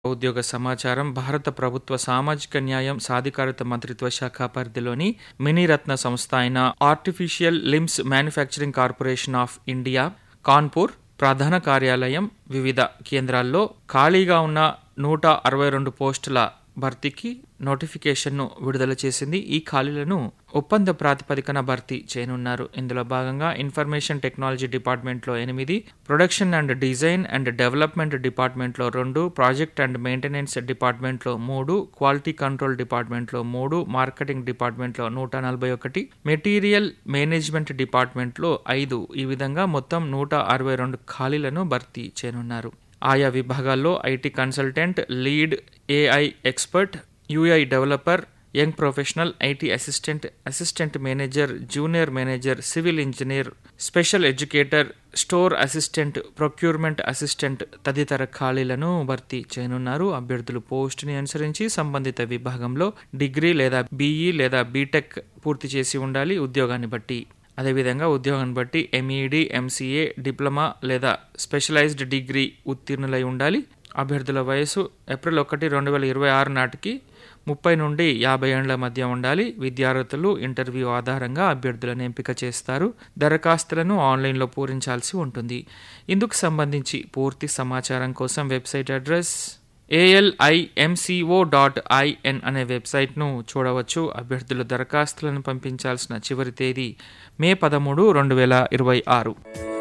ఉద్యోగ సమాచారం భారత ప్రభుత్వ సామాజిక న్యాయం సాధికారత మంత్రిత్వ శాఖ పరిధిలోని మినీరత్న సంస్థ అయిన artificial limbs manufacturing corporation of India Kanpur ప్రధాన కార్యాలయం వివిధ కేంద్రాల్లో ఖాళీగా ఉన్న నూట అరవై రెండు పోస్టుల భర్తీకి నోటిఫికేషన్ను విడుదల చేసింది ఈ ఖాళీలను ఒప్పంద ప్రాతిపదికన భర్తీ చేయనున్నారు ఇందులో భాగంగా ఇన్ఫర్మేషన్ టెక్నాలజీ డిపార్ట్మెంట్లో ఎనిమిది production and design and development డిపార్ట్మెంట్లో రెండు ప్రాజెక్ట్ అండ్ మెయింటెనెన్స్ డిపార్ట్మెంట్లో మూడు క్వాలిటీ కంట్రోల్ డిపార్ట్మెంట్లో మూడు మార్కెటింగ్ డిపార్ట్మెంట్లో నూట నలభై ఒకటి మెటీరియల్ మేనేజ్మెంట్ డిపార్ట్మెంట్లో ఐదు ఈ విధంగా మొత్తం నూట అరవై రెండు ఖాళీలను భర్తీ చేయనున్నారు ఆయా విభాగాల్లో IT consultant lead AI expert UI developer young professional IT assistant assistant manager junior manager civil engineer special educator store assistant procurement assistant తదితర ఖాళీలను భర్తీ చేయనున్నారు అభ్యర్థులు పోస్టుని అనుసరించి సంబంధిత విభాగంలో డిగ్రీ లేదా బీఈ లేదా బీటెక్ పూర్తి చేసి ఉండాలి ఉద్యోగాన్ని బట్టి అదేవిధంగా ఉద్యోగాన్ని బట్టి ఎంఈడి ఎంసీఏ డిప్లొమా లేదా స్పెషలైజ్డ్ డిగ్రీ ఉత్తీర్ణులై ఉండాలి అభ్యర్థుల వయసు ఏప్రిల్ ఒకటి రెండు వేల ఇరవై ఆరు నాటికి ముప్పై నుండి యాభై ఏళ్ల మధ్య ఉండాలి విద్యార్థులు ఇంటర్వ్యూ ఆధారంగా అభ్యర్థులను ఎంపిక చేస్తారు దరఖాస్తులను ఆన్లైన్లో పూరించాల్సి ఉంటుంది ఇందుకు సంబంధించి పూర్తి సమాచారం కోసం website address ALIMCO dot IN అనే వెబ్సైట్ను చూడవచ్చు అభ్యర్థులు దరఖాస్తులను పంపించాల్సిన చివరి తేదీ మే పదమూడు రెండు వేల ఇరవై ఆరు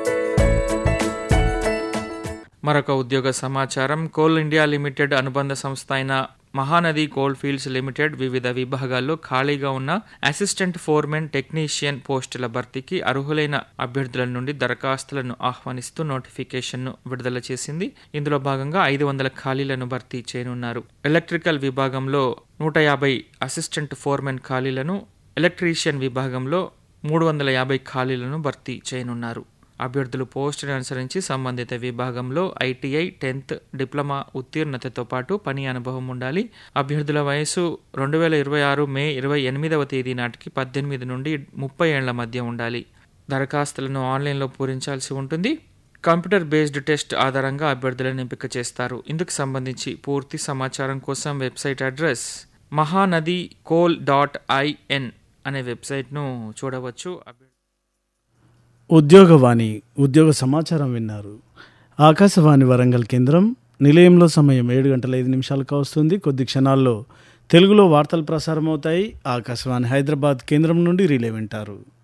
మరొక ఉద్యోగ సమాచారం కోల్ ఇండియా లిమిటెడ్ అనుబంధ సంస్థ అయిన మహానది కోల్ ఫీల్డ్స్ లిమిటెడ్ వివిధ విభాగాల్లో ఖాళీగా ఉన్న అసిస్టెంట్ ఫోర్మెన్ టెక్నీషియన్ పోస్టుల భర్తీకి అర్హులైన అభ్యర్థుల నుండి దరఖాస్తులను ఆహ్వానిస్తూ నోటిఫికేషన్ను విడుదల చేసింది ఇందులో భాగంగా ఐదు వందల ఖాళీలను భర్తీ చేయనున్నారు ఎలక్ట్రికల్ విభాగంలో నూట యాభై అసిస్టెంట్ ఫోర్మెన్ ఖాళీలను ఎలక్ట్రీషియన్ విభాగంలో మూడు వందల యాభై ఖాళీలను భర్తీ చేయనున్నారు అభ్యర్థులు పోస్టును అనుసరించి సంబంధిత విభాగంలో ఐటీఐ టెన్త్ డిప్లొమా ఉత్తీర్ణతతో పాటు పని అనుభవం ఉండాలి అభ్యర్థుల వయసు రెండు వేల ఇరవై ఆరు మే ఇరవై ఎనిమిదవ తేదీ నాటికి పద్దెనిమిది నుండి ముప్పై ఏళ్ల మధ్య ఉండాలి దరఖాస్తులను ఆన్లైన్లో పూరించాల్సి ఉంటుంది కంప్యూటర్ బేస్డ్ టెస్ట్ ఆధారంగా అభ్యర్థులను ఎంపిక చేస్తారు ఇందుకు సంబంధించి పూర్తి సమాచారం కోసం website address Mahanadi coal dot IN అనే వెబ్సైట్ను చూడవచ్చు ఉద్యోగవాణి ఉద్యోగ సమాచారం విన్నారు ఆకాశవాణి వరంగల్ కేంద్రం నిలయంలో సమయం ఏడు గంటల ఐదు నిమిషాలకు వస్తుంది కొద్ది క్షణాల్లో తెలుగులో వార్తలు ప్రసారం అవుతాయి ఆకాశవాణి హైదరాబాద్ కేంద్రం నుండి రిలే వింటారు